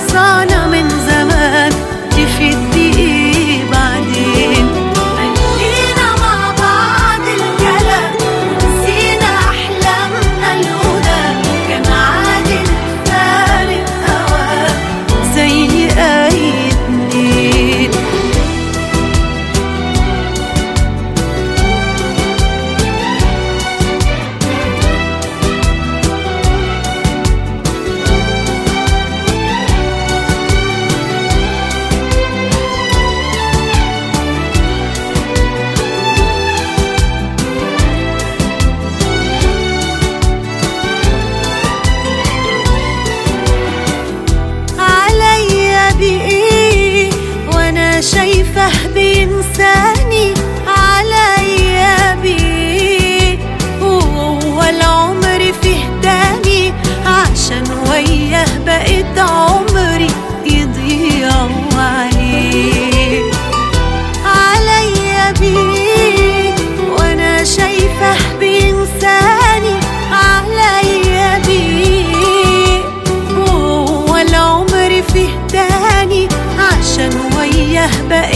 خلصانة من زمان تفيد ايه بعدين ملينا مع بعض الكلام ونسينا أحلامنا الأولى كان عادي نفارق أوام زي أي اتنين عليا بإيه وأنا شايفه بينساني عليا بإيه وهو العمر فيه تاني عشان وياه بقيت عمري يضيع عليه عليا بيه وانا شايفه بينساني عليا بيه وهو العمر فيه تاني عشان وياه بقيت